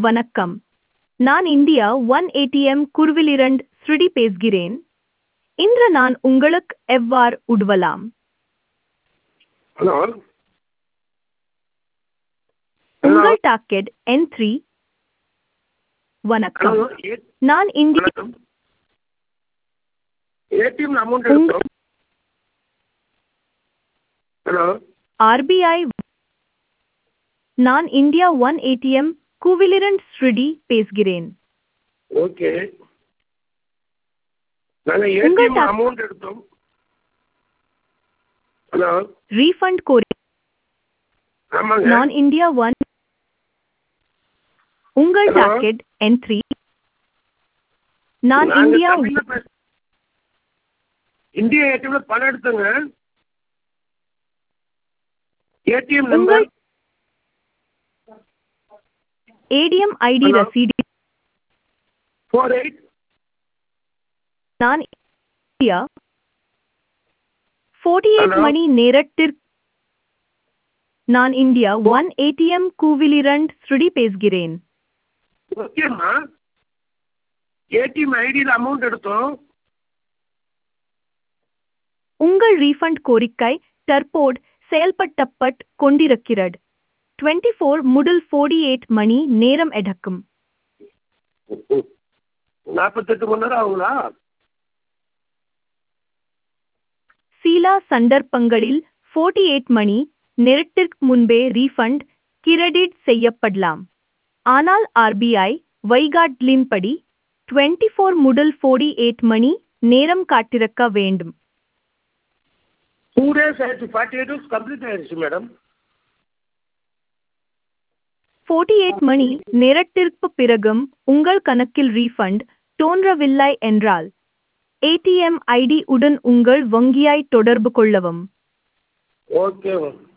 வணக்கம் நான் India One ATM குருவிலிரண்ட் ஸ்ருடி பேசுகிறேன் இன்று நான் உங்களுக்கு எவ்வாறு உதவலாம் ஹலோ உங்கள் டாக்கெட் என் த்ரீ வணக்கம் ஹலோ ஏ நான் இந்தியா வணக்கம் ஏடிஎம்ல அமௌண்ட் உங்க- எடுத்தோம் ஹலோ ஆர்பிஐ நான் இந்தியா ஒன் ஏடிஎம் குவிலிரண்ட் ஸ்ருடி பேசுகிறேன் ஓகே நாங்கள் உங்கள் ஏடிஎம் டா- அமௌண்ட் எடுத்தோம் ஹலோ ரீஃபண்ட் கோரி ஆமாங்க நான் இந்தியா ஒன் உங்கள் Hello? டாக்கெட் என் த்ரீ நான் நாங்க இந்தியா தமிழ்ல பேச இந்தியா ஏடிஎம்ல பணம் எடுத்தோங்க ஏடிஎம் நம்பர் உங்கள் ஏடிஎம் ஐடி Hello? ரசீது ஃபோர் எயிட் நான் இந்தியா ஃபோர்ட்டி எயிட் Hello? மணி நேரத்திற்கு நான் இந்தியா ஒன் ஏடிஎம் கூவிலிரண்ட் ஸ்ருடி பேசுகிறேன் ஓகேம்மா ஏடிஎம் ஐடியில் அமௌண்ட் எடுத்தோம் உங்கள் ரீஃபண்ட் கோரிக்கை தற்போது செயல்பட்டப்பட் கொண்டிருக்கிறது டுவெண்ட்டி ஃபோர் முதல் ஃபோர்ட்டி எயிட் மணி நேரம் எடுக்கும் நாற்பத்தெட்டு மணி நேரம் ஆகுங்களா சில சந்தர்ப்பங்களில் ஃபோர்ட்டி எயிட் மணி நேரத்திற்கு முன்பே ரீஃபண்ட் கிரெடிட் செய்யப்படலாம் ஆனால் ஆர்பிஐ வைகாட்லின்படி டுவெண்ட்டி ஃபோர் முதல் ஃபோர்ட்டி எயிட் மணி நேரம் காட்டிருக்க வேண்டும் டூ டேஸ் ஆயிடுச்சு ஃபார்ட்டி எயிட் ஹவர்ஸ் கம்ப்ளீட் ஆயிடுச்சு மேடம் ஃபோர்ட்டி எயிட் மணி நேரத்திற்கு பிறகும் உங்கள் கணக்கில் ரீஃபண்ட் தோன்றவில்லை என்றால் ஏடிஎம் ஐடி உடன் உங்கள் வங்கியை தொடர்பு கொள்ளவும் ஓகே மேம்